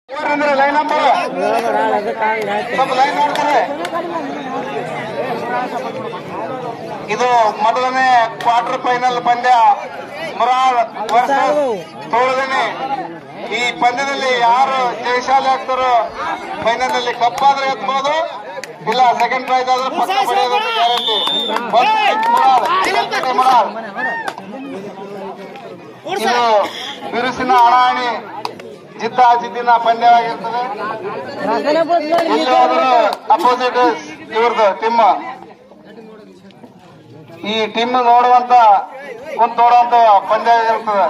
ಅಂದ್ರೆ line number ಸ್ವಲ್ಪ line ನೋಡ್ತಾರೆ ಇದು ಮೊದಲನೇ ಕ್ವಾರ್ಟರ್ ಫೈನಲ್ ಪಂದ್ಯ ಮುರಾರ್ ವರ್ಸಸ್ ತೋಳದನೆ ಈ ಪಂದ್ಯದಲ್ಲಿ ಯಾರು ಜಯಶಾಲಿ ಆಗ್ತಾರೋ ಫೈನಲ್ ಅಲ್ಲಿ ಕಪ್ ಆದ್ರೆ ಎತ್ಬೋದು ಇಲ್ಲ ಸೆಕೆಂಡ್ ಪ್ರೈಸ್ ಆದ್ರೆ ಪಕ್ಕ ಪಡೆಯೋದಂತ ಗ್ಯಾರಂಟಿ ಮುರಾರ್ ಇದು ಬಿರುಸಿನ ಹಣಾಹಣಿ ಜಿದ್ದ ಜಿದ್ದಿನ ಪಂದ್ಯವಾಗಿರ್ತದೆ ಇಲ್ಲಿ ಹೋದ್ರು ಅಪೋಸಿಟ್ ಇವ್ರದ್ದು ಟಿಮ್ ಈ ಟಿಮ್ ನೋಡುವಂತ ಕುಂತ್ ನೋಡುವಂತ ಪಂದ್ಯ ಇರ್ತದೆ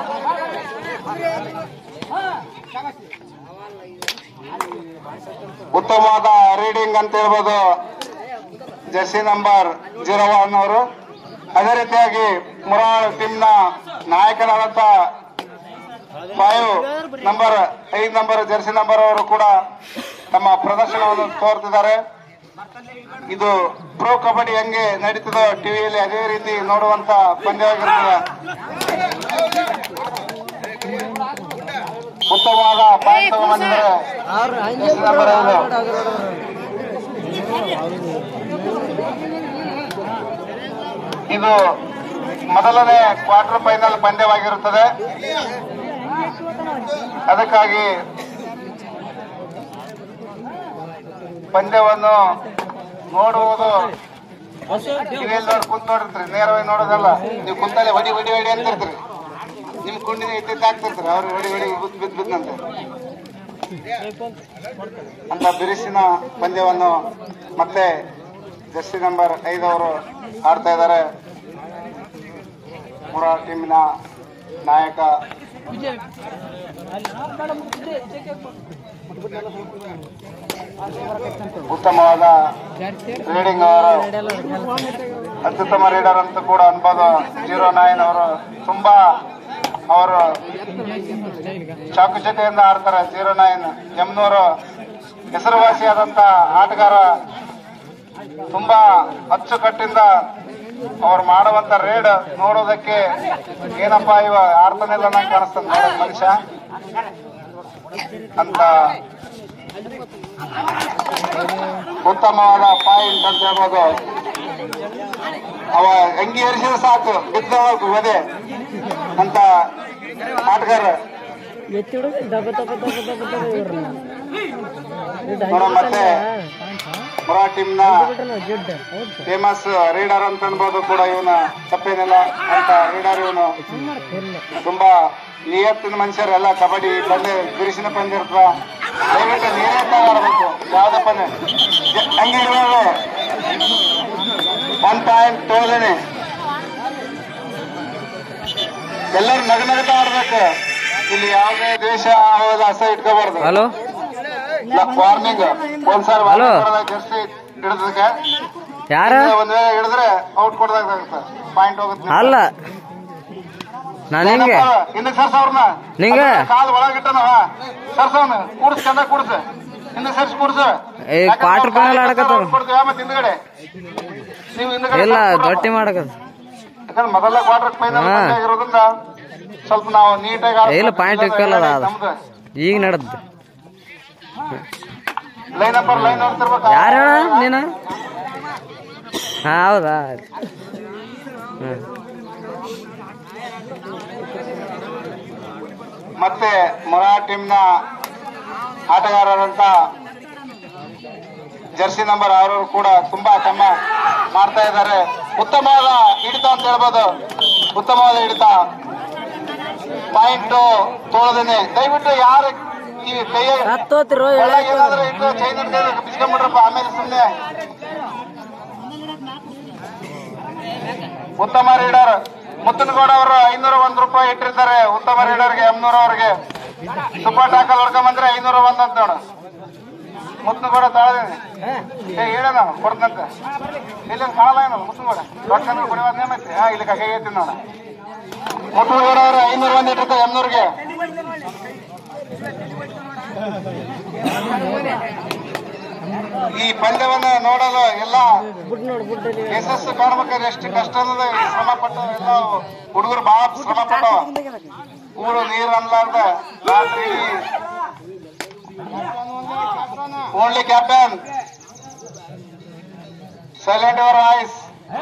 ಉತ್ತಮವಾದ ರೀಡಿಂಗ್ ಅಂತ ಹೇಳ್ಬೋದು ಜರ್ಸಿ ನಂಬರ್ ಜೀರೋ ಒನ್ ಅವರು ಅದೇ ರೀತಿಯಾಗಿ ಮುರಾಳ್ ಟೀಮ್ನ ನಾಯಕನಾದಂತ ಫೈವ್ ನಂಬರ್ ಐದು ನಂಬರ್ ಜರ್ಸಿ ನಂಬರ್ ಅವರು ಕೂಡ ತಮ್ಮ ಪ್ರದರ್ಶನವನ್ನು ತೋರ್ತಿದ್ದಾರೆ ಇದು ಪ್ರೋ ಕಬಡ್ಡಿ ಹೆಂಗೆ ನಡೀತದೋ ಟಿವಿಯಲ್ಲಿ ಅದೇ ರೀತಿ ನೋಡುವಂತ ಪಂದ್ಯವಾಗಿರ್ತದೆ ಉತ್ತಮವಾದ ಪಾಯಿಂಟ್ ತಗೊಂಡ್ಬಂದಿದ್ದಾರೆ ಜರ್ಸಿ ನಂಬರ್ ಐದು ಇದು ಮೊದಲನೇ ಕ್ವಾರ್ಟರ್ ಫೈನಲ್ ಪಂದ್ಯವಾಗಿರುತ್ತದೆ ಅದಕ್ಕಾಗಿ ಪಂದ್ಯವನ್ನು ನೋಡುವುದು ಟಿವಿಯಲ್ಲಿ ನೋಡಿ ಕುಂತ್ ನೋಡಿರ್ತೀರಿ ನೇರವಾಗಿ ನೋಡೋದಲ್ಲ ನೀವು ಕುಂತಲ್ಲೇ ಹೊಡಿ ಹೊಡಿ ಹೊಡಿ ಅಂತಿರ್ತೀರಿ ನಿಮ್ ಕುಂಡಿನ ಎತ್ತಿತ್ತು ಹಾಕ್ತಿರ್ತೀರಿ ಅವ್ರು ಹೊಡಿ ಹೊಡಿ ಬಿದ್ದು ಬಿದ್ದು ಬಿದ್ದಂತೆ ಅಂತ ಬಿರುಸಿನ ಪಂದ್ಯವನ್ನು ಮತ್ತೆ ಜರ್ಸಿ ನಂಬರ್ ಐದವರು ಆಡ್ತಾ ಇದ್ದಾರೆ ಮುರಾ ಟೀಮಿನ ನಾಯಕ ಉತ್ತಮವಾದ ರೀಡಿಂಗ್ ಅವರು ಅತ್ಯುತ್ತಮ ರೀಡರ್ ಅಂತ ಕೂಡ ಅನ್ಬೋದು ಜೀರೋ ನೈನ್ ಅವರು ತುಂಬಾ ಅವರು ಚಾಕುಚತೆಯಿಂದ ಆಡ್ತಾರೆ ಜೀರೋ ನೈನ್ ಎಮ್ನೂರು ಹೆಸರುವಾಸಿಯಾದಂತ ಆಟಗಾರ ತುಂಬಾ ಅಚ್ಚುಕಟ್ಟಿಂದ ಅವ್ರು ಮಾಡುವಂತ ರೇಡ್ ನೋಡೋದಕ್ಕೆ ಏನಪ್ಪಾ ಇವ ಆಡ್ತಾನಿಲ್ಲ ನಂಗೆ ಕಾಣಿಸ್ತದೆ ನೋಡೋದ್ ಮನುಷ್ಯ ಅಂತ ಉತ್ತಮವಾದ ಪಾಯಿಂಟ್ ಅಂತ ಹೇಳ್ಬೋದು ಅವ ಅಂಗಿ ಏರಿಸಿದ್ರೆ ಸಾಕು ಬಿದ್ದಬೇಕು ಒದೆ ಅಂತ ಆಟಗಾರ ಎತ್ತಿಡು ದಬ್ಬ ದಬ್ಬ ದಬ್ಬ ದಬ್ಬ ದಬ್ಬ ಇವ್ರನ್ನ ನೋಡೋ ಮತ್ತೆ ಮುರಾ ಟೀಮ್ನ ಜಿಡ್ಡ ಹೌದು ಫೇಮಸ್ ರೀಡರ್ ಅಂತ ಅನ್ಬೋದು ಕೂಡ ಇವನ ತಪ್ಪೇನಿಲ್ಲ ಅಂತ ರೀಡರ್ ಇವನು ತುಂಬಾ ನಿಯತ್ತಿನ ಮನುಷ್ಯರು ಎಲ್ಲ ಕಬಡ್ಡಿ ಬಂಡೆ ಬಿರುಸಿನ ಪಂದ್ಯ ಇರ್ತದ ದಯವಿಟ್ಟು ನಿಯತ್ತಾಗಿ ಆಡ್ಬೇಕು ಯಾವ್ದೇ ಪಂದ್ಯ ಜ- ಹಂಗೆ ಇರೋದು ಒನ್ ಪಾಯಿಂಟ್ ತೋಲೇನೆ ಎಲ್ಲರೂ ನಗ ನಗತ ಆಡ್ಬೇಕು ಇಲ್ಲಿ ಯಾವುದೇ ದ್ವೇಷ ಆಗೋದು ಅಸ ಇಟ್ಕೋಬಾರ್ದು ಹಲೋ ವಾರ್ನಿಂಗ್ ಒಂದ್ಸಾರಿ Hello. ಜರ್ಸಿ ಹಿಡಿದಕ್ಕೆ ಯಾರ ಒಂದ್ ವೇಳೆ ಹಿಡಿದ್ರೆ ಔಟ್ ಕೊಡ್ದಾಗುತ್ತೆ ಪಾಯಿಂಟ್ ಹೋಗುತ್ತೆ ಅಲ್ಲ ನಾನು ಹಿಂಗೆ ಹಿಂದಕ್ಕೆ ಸರ್ಸ ಅವ್ರನ್ನ ನಿಂಗೆ? ಕಾಲ್ ಒಳಗಿಟ್ಟನವ ಸರ್ಸವನ ಕೂಡ್ಸ್ ಚಂದ ಕೂಡ್ಸ ಹಿಂದೆ ಸರ್ಸ್ ಕೂಡ್ಸ ಏ, quarter final ಆಡಕತ್ತಾರ. ಕೊಡ್ತೀವಿ ಮತ್ತೆ ಹಿಂದ್ಗಡೆ ನೀವು ಹಿಂದ್ಗಡೆ ಇಲ್ಲ ಸರ್ಸ್ ಕೊಡು. ದೊಡ್ಡಿ ಮಾಡಕತ್ ಯಾಕಂದ್ರೆ ಮೊದಲ ಕ್ವಾರ್ಟರ್ ಫೈನಲ್ ಹಾ. ಇರೋದ್ರಿಂದ ಸ್ವಲ್ಪ ನಾವು ನೀಟಾಗಿ ಇಲ್ಲ ಪಾಯಿಂಟ್ ಇಕ್ಕಲ್ಲ ಅದು ಈಗ ನಡ್ದು ಲೈನ್ ನಂಬರ್ ಲೈನ್ ನೋಡ್ತಿರ್ಬೇಕು ಯಾರು ಹೇಳ ನೀನು ಹಾ ಹೌದಾ ಹ್ಮ್ ಮತ್ತೆ ಮೊರಾ ಟೀಮ್ನ ಆಟಗಾರರಂತ ಜರ್ಸಿ ನಂಬರ್ ಅವರು ಕೂಡ ತುಂಬಾ ತಮ್ಮ ಮಾಡ್ತಾ ಇದ್ದಾರೆ ಉತ್ತಮವಾದ ಹಿಡಿತ ಅಂತ ಹೇಳ್ಬೋದು ಉತ್ತಮವಾದ ಹಿಡಿತ ಪಾಯಿಂಟ್ ತೋಳದೇನೆ ದಯವಿಟ್ಟು ಯಾರು ಈ ಕೈಯ ಹತ್ತೋತಿರೋ ಒಳಗೆ ಏನಾದ್ರೂ ಇಟ್ಟು ಚೈನ್ ಹಿಡ್ಕೊಂಡು ಬಿಚ್ಕೊಂಡ್ಬಿಡ್ರಪ್ಪ ಆಮೇಲೆ ಸುಮ್ಮನೆ ಉತ್ತಮ ರೀಡರ್ ಮುತ್ತನಗೌಡ ಅವರು ಐನೂರ ಒಂದ್ ರೂಪಾಯಿ ಇಟ್ಟಿರ್ತಾರೆ ಉತ್ತಮ ರೀಡರ್ಗೆ ಎಮ್ನೂರ ಅವ್ರಿಗೆ ಸೂಪರ್ ಟಾಕಲ್ ಹೊಡ್ಕೊಂಡ್ ಬಂದ್ರೆ ಐನೂರ ಒಂದ್ ಅಂತ ನೋಡು ಮುತ್ತನಗೌಡ ತಾಳದೇನೆ ಏ ಹೇಳೋಣ ಕೊಡ್ತಂತೆ ಇಲ್ಲಿ ಕಾಣಲ್ಲ ಏನಲ್ಲ ಮುತ್ತನಗೌಡ ರೊಕ್ಕ ಕುಡಿಯೋದ್ ನೇಮ ಐತಿ ಹಾ ಇಲ್ಲಿ ಕೈ ಐತಿ ನೋಡ ಮುತ್ತನಗೌಡ ಅವರು ಐನೂರ ಒಂದ್ ಇಟ್ಟಿರ್ತಾರೆ ಎಮ್ನೂರ್ಗೆ ಈ ಪಂದ್ಯವನ್ನ ನೋಡಲು ಎಲ್ಲ ಬುಡ್ ನೋಡು ಬುಡ್ಡಲ್ಲಿ ಯಶಸ್ಸು ಕಾಣ್ಬೇಕಾದ್ರೆ ಎಷ್ಟು ಕಷ್ಟ ಅನ್ನೋದು ಈ ಶ್ರಮ ಪಟ್ಟ ಎಲ್ಲ ಹುಡುಗರು ಬಹಳ ಶ್ರಮ ಪಟ್ಟವ ಊರು ನೀರು ಅನ್ಲಾರ್ದ ರಾತ್ರಿ only captain silent your voice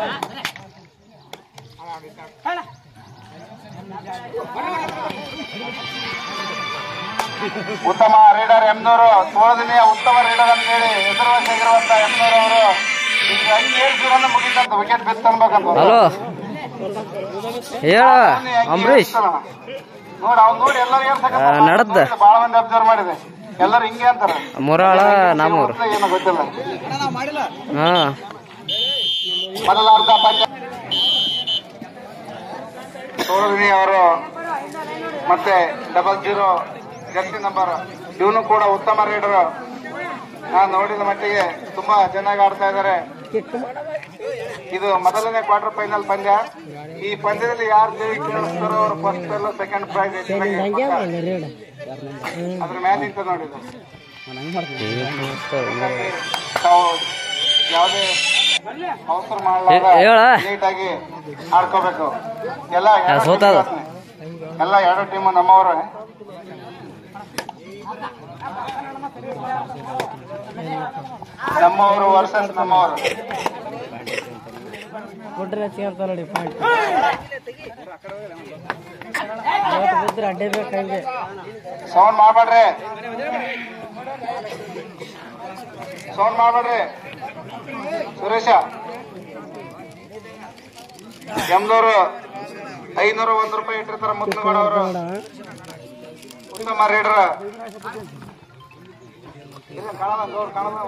ಉತ್ತಮ ರೈಡರ್ ಎಮ್ನೂರು ತೋಳದಿನಿಯ ಉತ್ತಮ ರೈಡರ್ ಅಂತ ಹೇಳಿ ಹೆಸರುವಾಸಿಯಾಗಿರುವಂತ ಎಮ್ನೂರು ಅವರು ಈಗ ಐದು ಏಳು ಮುಗಿತಂತ ವಿಕೆಟ್ ಬಿತ್ತು ಅನ್ಬೇಕಂತ ಹಲೋ ಹೇಳ ಅಂಬರೀಷ್ ನೋಡ್ ಅವ್ನ್ ನೋಡಿ ಎಲ್ಲರೂ ಆ, ನಡದ್ದ. ಬಹಳ ಮಂದಿ ಅಬ್ಸರ್ವ್ ಮಾಡಿದೆ ಎಲ್ಲರೂ ಹಿಂಗೆ ಅಂತಾರ ಮುರಾಳ ನಮ್ಮೂರು ಏನೋ ಗೊತ್ತಿಲ್ಲ ಹಾ ಮೊದಲ ಅರ್ಧ ಪಂಚ ಸೋರದಿನಿ ಅವರು ಮತ್ತೆ ಡಬಲ್ ಜೀರೋ ಜರ್ಸಿ ನಂಬರ್ ಇವನು ಕೂಡ ಉತ್ತಮ ರೈಡರ್ ನಾನು ನೋಡಿದ ಮಟ್ಟಿಗೆ ತುಂಬಾ ಚೆನ್ನಾಗಿ ಆಡ್ತಾ ಇದ್ದಾರೆ ಇದು ಮೊದಲನೇ ಕ್ವಾರ್ಟರ್ ಫೈನಲ್ ಪಂದ್ಯ ಈ ಪಂದ್ಯದಲ್ಲಿ ಯಾರು ಜಯಿಸ್ತಾರೋ ಅವರು ಫಸ್ಟ್ ಎಲ್ಲ ಸೆಕೆಂಡ್ ಪ್ರೈಸ್ ಅದ್ರ ಮ್ಯಾಚ್ ನಿಂತ ನೋಡಿದ್ರು ತಾವು ಯಾವುದೇ ಅವಸರ ಏ- ಹೇಳ. ಮಾಡಲಾರ ನೀಟಾಗಿ ಆಡ್ಕೋಬೇಕು ಎಲ್ಲ ಎರಡು ಸೋತದ. team ಎಲ್ಲ ಎರಡು ಟೀಮು ನಮ್ಮವರು ನಮ್ಮವರು ವರ್ಸಸ್ ನಮ್ಮವರು ಕೊಟ್ರೆ ಹಚ್ಕೊಂತ ನೋಡಿ ಪಾಯಿಂಟ್ ಬಿದ್ರೆ ಅಡ್ಡೆ ಬೇಕು ಹಂಗೆ ಸೌಂಡ್ ಮಾಡ್ಬೇಡ್ರಿ ಸೌಂಡ್ ಮಾಡ್ಬೇಡ್ರಿ ಸುರೇಶ ಎಮ್ದವರು ಐನೂರ ಒಂದ್ ರೂಪಾಯಿ ಇಟ್ಟಿರ್ತಾರ ಮುತ್ತನಗೌಡ ಅವರು ಉತ್ತಮ ರೈಡರ್ ಕಾಣಲ್ಲ ನೋಡ್ ಕಾಣಲ್ಲ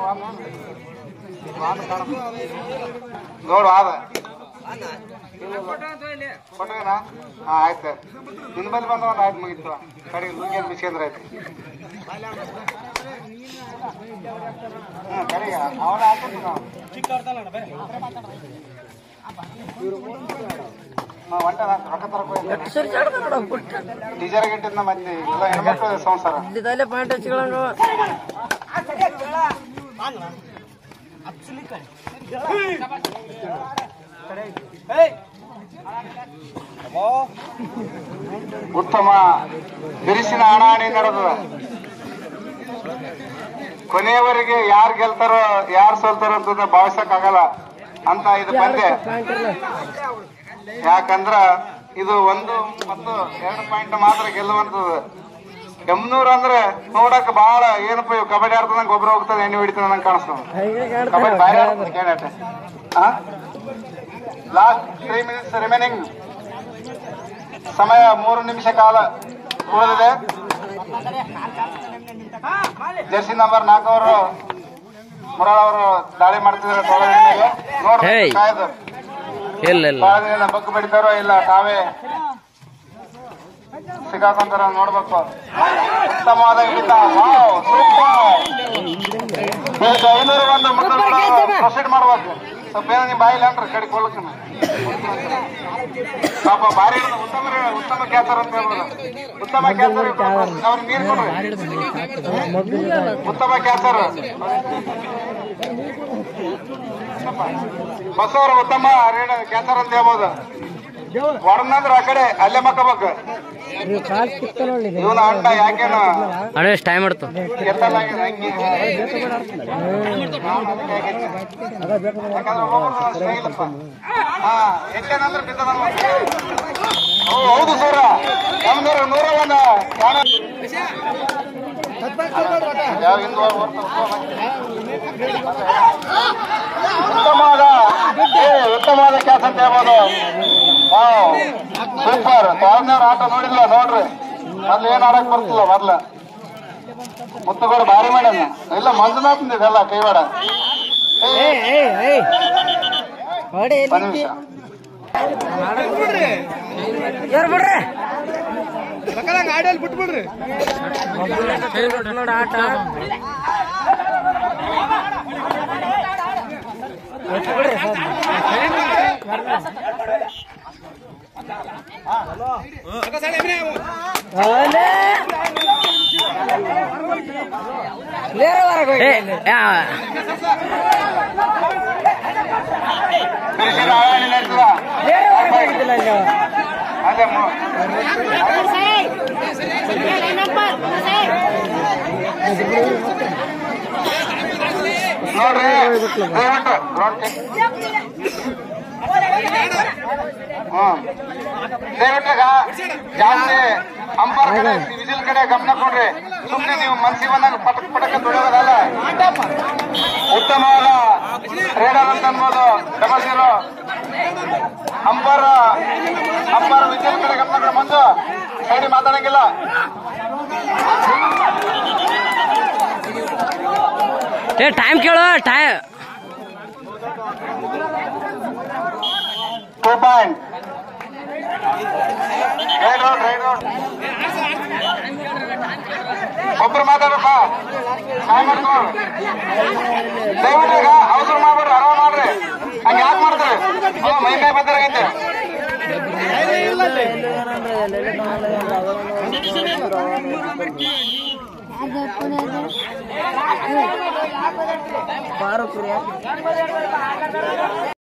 ನೋಡು ಆದ ಕೊಟ್ಟಗನಾ ಹಾ ಆಯ್ತು ನಿನ್ ಬಲ್ಲಿ ಬಂದವ ಆಯ್ತು ಮುಗಿತು ಕಡೆಗೆ ಲುಂಗಿಯನ್ನು ಬಿಸ್ಕೊಂಡ್ರೆ ಆಯ್ತು ಹ್ಮ್ ಕಡೆಗೆ ಅವನ ಹಾಕ್ಬೇಕು ನಾವು ಹಾ, ಹೊಂಟ ನಾನ್ ರೊಕ್ಕ ತರಕ್ ಹೋಗಿದ್ದೆ. ಟೀಚರ್ ಗಿಟ್ಟಿದ್ನ ಮತ್ತೆ ಎಲ್ಲ ಹೆಣ್ಮಕ್ಳು ಸಂಸಾರ ಇಲ್ಲಿದಲ್ಲೇ ಪಾಯಿಂಟ್ ಹಚ್ಕೊಳಂಗ ಉತ್ತಮ ಬಿರುಸಿನ ಹಣಾಹಣಿ ನಡೆದದ ಕೊನೆಯವರೆಗೆ ಯಾರು ಗೆಲ್ತಾರೋ ಯಾರು ಸೋಲ್ತಾರೋ ಅಂತ ಭಾವಿಸಕ್ ಆಗಲ್ಲ ಅಂತ ಇದು ಪಂದ್ಯ ಪಾಯಿಂಟ್ ಇಲ್ಲ ಯಾಕಂದ್ರ ಇದು ಒಂದು ಮತ್ತು ಎರಡು ಪಾಯಿಂಟ್ ಮಾತ್ರ ಗೆಲ್ಲುವಂತದ್ದು ಎಮ್ನೂರ್ ಅಂದ್ರೆ ನೋಡಕ್ ಬಹಳ ಏನಪ್ಪ ಇವ್ ಕಬಡ್ಡಿ ಆಡ್ತದಂಗ ಗೊಬ್ಬರ ಹೋಗ್ತದೆ ಎಣ್ಣೆ ಹೊಡಿತದ ನಂಗೆ ಕಾಣಿಸ್ತದ ಹಂಗೆ ಕಬಡ್ಡಿ ಭಾರಿ ಕಾಣ್ತಾರೆ ಆಡ್ತದೆ candidate last three minutes remaining ಸಮಯ ಮೂರು ನಿಮಿಷ ಕಾಲ ಉಳಿದಿದೆ ಜರ್ಸಿ ನಂಬರ್ ನಾಲ್ಕು ಅವರು ಮುರಾಳ್ ಅವರು ದಾಳಿ ಮಾಡ್ತಿದ್ದಾರೆ ತೊಳದ ಮೇಲೆ ನೋಡ್ರಿ ಹೇಯ್. ಕಾಯ್ದು ಇಲ್ಲ ಇಲ್ಲ ಬಹಳ ದಿನ ಬಗ್ಗು ಬಿಡ್ತಾರೋ ಇಲ್ಲ ತಾವೇ ಸಿಗಾಕೊಂತಾರ ನೋಡ್ಬೇಕು ಉತ್ತಮವಾದ ಹಿಡಿತ ವಾವ್ ಸೂಪರ್ ಈಗ ಐನೂರು ಒಂದು ಪ್ರೊಸೀಡ್ ಮಾಡ್ಬೇಕು ಸ್ವಲ್ಪ ಏನೋ ನಿಮ್ ಬಾಯಿಲ್ಲ ಅಂಟ್ರಿ ಕಡೆ ಕೊಡ್ಲಕ್ಕ ಪಾಪ ಭಾರಿ ಹಿಡ್ದು ಉತ್ತಮ ಉತ್ತಮ ಕ್ಯಾಚರ್ ಅಂತ ಹೇಳ್ಬೋದು ಉತ್ತಮ ಕ್ಯಾಚರ್ ಅವ್ರಿಗೆ ನೀರು ಕೊಡ್ರಿ ಉತ್ತಮ ಕ್ಯಾಚರ್ ಬಸವರು ಉತ್ತಮ ರೇಡ ಕ್ಯಾಚರ್ ಅಂತ ಹೇಳ್ಬೋದು ಹೊರನಂದ್ರ ಆ ಕಡೆ ಅಲ್ಲೇ ಮಕ್ಕಬೇಕು ನೀವು ಕಾಲ್ ಕಿತ್ತ ನೋಡಿ ಇವನ ಅಣ್ಣ ಯಾಕೇನು ಅಣ್ಣ ಟೈಮ್ ಇಡ್ತು ಎತ್ತಲಾಗಿದೆ ಹಂಗೆ ಅದ ಬೇಕು ಯಾಕಂದ್ರೆ ಒಬ್ಬೊಬ್ರು ಅಷ್ಟೇ ಇಲ್ಲಪ್ಪ. ಹಾ ಎಷ್ಟೇನಂದ್ರೆ ಬಿದ್ದದ ನೋಡಿ. ಓ, ಹೌದು ಸರ ನಮ್ದು ನೂರ ಒಂದು ಕಾಣ ಯಾವ ಹಿಂದೆ ಹೋಗ್ ಬರ್ತಾರೆ. ಉತ್ತಮವಾದ ಏ, ಉತ್ತಮವಾದ ಕೆಲಸ ಅಂತ ಹೇಳ್ಬೋದು ವಾವ್ ಸೂಪರ್ ತಾಳ್ನವ್ರ ಆಟ ನೋಡಿಲ್ಲ ನೋಡ್ರಿ ಮೊದ್ಲು ಏನ್ ಆಡಕ್ ಬರ್ತಿಲ್ಲ ಮೊದ್ಲ ಮುತ್ತುಗಳು ಭಾರಿ ಮಾಡ್ಯಾನ ಇಲ್ಲ ಮಂಜುನಾಥ್ ಇದೆಲ್ಲ ಕೈವಾಡ ಏ, ಹೊಡಿ ಒಂದ್ ನಿಮಿಷ ಯಾರು ಬಿಡ್ರಿ ನೋಡಿ ಆಟ ಬಿಡ್ರಿ ಏ ಯಾ ಬಿರುಸಿನ ಆಳಾಣಿ ನಡೀತದ ಅದೇ ಮು- ನೋಡ್ರಿ ದಯವಿಟ್ಟು ರೋಡ್ ಹ್ಮ್ ದಯವಿಟ್ಟು ಈಗ ಜಾಸ್ತಿ ಅಂಪರ್ ಕಡೆ ವಿಜಿಲ್ ಕಡೆ ಗಮನ ಕೊಡ್ರಿ ಸುಮ್ಮನೆ ನೀವು ಮನ್ಸಿಗೆ ಬಂದಾಗ ಪಟಕ್ ಪಟಕ ದುಡಿಯೋದಲ್ಲ ಉತ್ತಮವಾದ ರೇಡರ್ ಅಂತ ಅನ್ಬೋದು double zero umpire umpire whistle ಕಡೆ ಗಮನ ಕೊಡಿ ಮಂಜು ಸೈಡಿ ಮಾತಾಡಂಗಿಲ್ಲ ಏ ಟೈಮ್ ಕೇಳು time two point right road right road ಒಬ್ರು ಮಾತಾಡಪ್ಪ ಟೈಮ್ ಮಾಡ್ಕೊಂಡು ದಯವಿಟ್ಟು ಈಗ ಅವಸರ ಮಾಡ್ಬಿಡ್ರಿ ಆರಾಮ್ ಮಾಡ್ರಿ ಹಂಗ ಯಾಕೆ ಮಾಡ್ತಾರೆ ಹ್ಞೂ ಮೈ ಮೈ ಬಂದಿರಾಗೈತೆ ಪಾರು